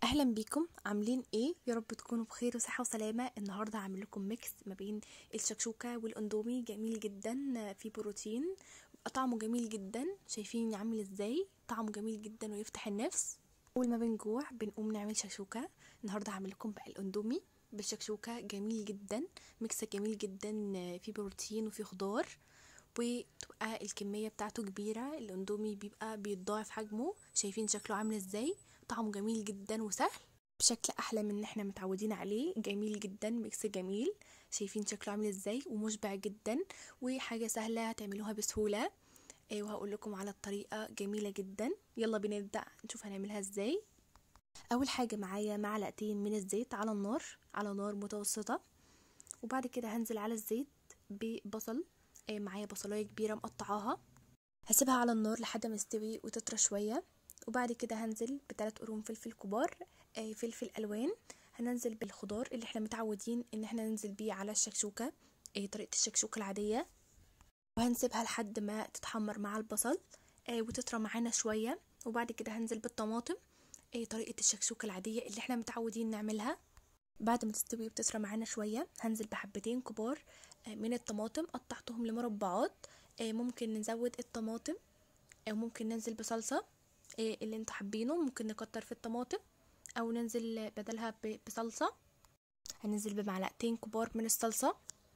اهلا بيكم عاملين ايه يا رب تكونوا بخير وصحه وسلامه النهارده هعمل لكم ميكس ما بين الشكشوكه والاندومي جميل جدا فيه بروتين طعمه جميل جدا شايفين عامل ازاي طعمه جميل جدا ويفتح النفس اول ما بنجوع بنقوم نعمل شكشوكه النهارده هعمل لكم بقى الاندومي بالشكشوكه جميل جدا ميكس جميل جدا فيه بروتين وفيه خضار وتبقى الكمية بتاعته كبيرة الاندومي بيبقى بيتضاعف حجمه شايفين شكله عامل ازاي طعمه جميل جدا وسهل بشكل احلى من ان احنا متعودين عليه جميل جدا ميكس جميل شايفين شكله عامل ازاي ومشبع جدا وحاجة سهلة هتعملوها بسهولة وهقول لكم على الطريقة جميلة جدا يلا بينا نبدأ نشوف هنعملها ازاي اول حاجة معايا معلقتين من الزيت على النار على نار متوسطة وبعد كده هنزل على الزيت ببصل معايا بصلايه كبيره مقطعاها هسيبها على النار لحد ما تستوي وتطرى شويه وبعد كده هنزل بثلاث قرون فلفل كبار فلفل الوان هننزل بالخضار اللي احنا متعودين ان احنا ننزل بيه على الشكشوكه طريقه الشكشوكه العاديه وهنسيبها لحد ما تتحمر مع البصل وتطرى معانا شويه وبعد كده هنزل بالطماطم طريقه الشكشوكه العاديه اللي احنا متعودين نعملها بعد ما تستوي وتطرى معانا شويه هنزل بحبتين كبار من الطماطم قطعتهم لمربعات ممكن نزود الطماطم او ممكن ننزل بصلصه اللي انتوا حابينه ممكن نكتر في الطماطم او ننزل بدلها بصلصه هننزل بمعلقتين كبار من الصلصه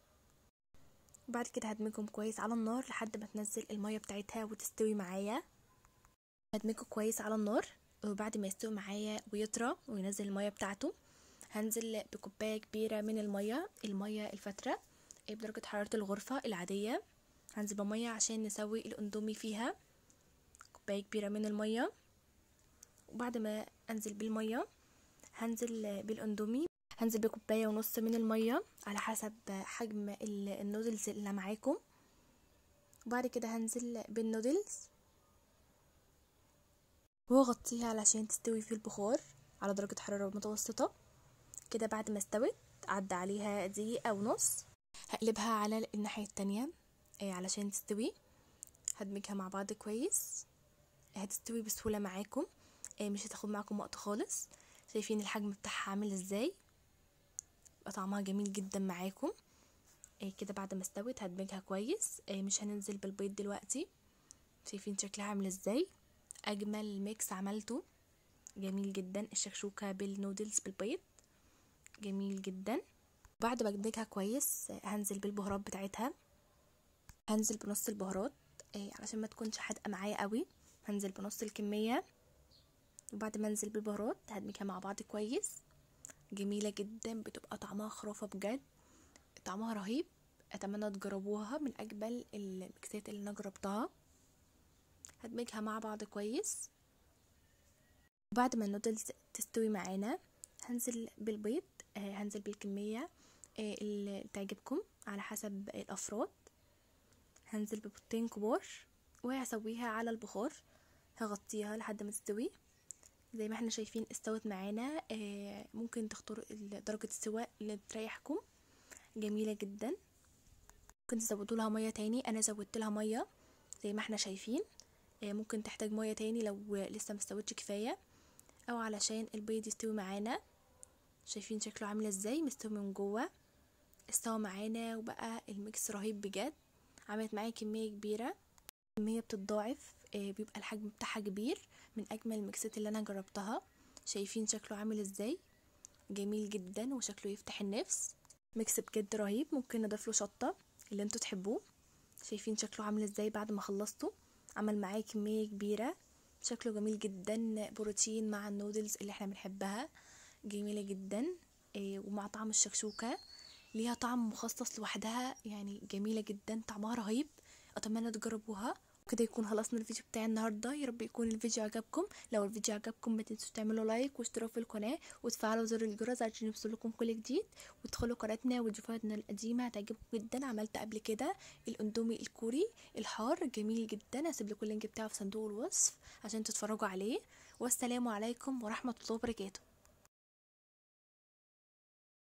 وبعد كده هدمجهم كويس على النار لحد ما تنزل الميه بتاعتها وتستوي معايا هدمجه كويس على النار وبعد ما يستوي معايا ويطرى وينزل الميه بتاعته هنزل بكوبايه كبيره من الميه الميه الفتره بدرجة حرارة الغرفة العادية هنزل بمية عشان نسوي الاندومي فيها كوباية كبيرة من المية وبعد ما انزل بالمية هنزل بالاندومي هنزل بكوباية ونص من المية على حسب حجم النودلز اللي معاكم وبعد كده هنزل بالنودلز واغطيها علشان تستوي في البخار على درجة حرارة متوسطة كده بعد ما استوت عدى عليها دقيقة ونص هقلبها على الناحية التانية علشان تستوي هدمجها مع بعض كويس هتستوي بسهولة معاكم مش هتاخد معاكم وقت خالص شايفين الحجم بتاعها عامل ازاي يبقى طعمها جميل جدا معاكم كده بعد ما استوت هدمجها كويس مش هننزل بالبيض دلوقتي شايفين شكلها عامل ازاي اجمل ميكس عملته جميل جدا الشكشوكة بالنودلز بالبيض جميل جدا بعد ما ادمجها كويس هنزل بالبهارات بتاعتها هنزل بنص البهارات علشان ما تكونش حادقه معايا قوي هنزل بنص الكميه وبعد ما انزل بالبهارات هدمجها مع بعض كويس جميله جدا بتبقى طعمها خرافه بجد طعمها رهيب اتمنى تجربوها من اجمل الميكسات اللي انا جربتها هدمجها مع بعض كويس وبعد ما النودلز تستوي معانا هنزل بالبيض هنزل بالكميه اللي تعجبكم على حسب الافراد هنزل ببيضتين كبار وهسويها على البخار هغطيها لحد ما تستوي زي ما احنا شايفين استوت معانا ممكن تختاروا درجة السواء اللي تريحكم جميلة جدا ممكن تزودوا لها مية تاني انا زودت لها مية زي ما احنا شايفين ممكن تحتاج مية تاني لو لسه مستوتش كفاية او علشان البيض يستوي معانا شايفين شكله عامل ازاي مستوي من جوه استوى معانا وبقى الميكس رهيب بجد عملت معايا كميه كبيره كميه بتتضاعف بيبقى الحجم بتاعها كبير من اجمل الميكسات اللي انا جربتها شايفين شكله عامل ازاي جميل جدا وشكله يفتح النفس ميكس بجد رهيب ممكن نضيف له شطه اللي انتوا تحبوه شايفين شكله عامل ازاي بعد ما خلصته عمل معايا كميه كبيره شكله جميل جدا بروتين مع النودلز اللي احنا بنحبها جميلة جدا ومع طعم الشكشوكة ليها طعم مخصص لوحدها يعني جميلة جدا طعمها رهيب أتمنى تجربوها كده يكون خلصنا الفيديو بتاعي النهارده يا رب يكون الفيديو عجبكم لو الفيديو عجبكم ما تنسوش تعملوا لايك واشتراك في القناه وتفعلوا زر الجرس عشان يوصلكم كل جديد وتدخلوا قناتنا وفيديوهاتنا القديمه هتعجبكم جدا عملت قبل كده الاندومي الكوري الحار جميل جدا هسيب لكم اللينك بتاعه في صندوق الوصف عشان تتفرجوا عليه والسلام عليكم ورحمه الله وبركاته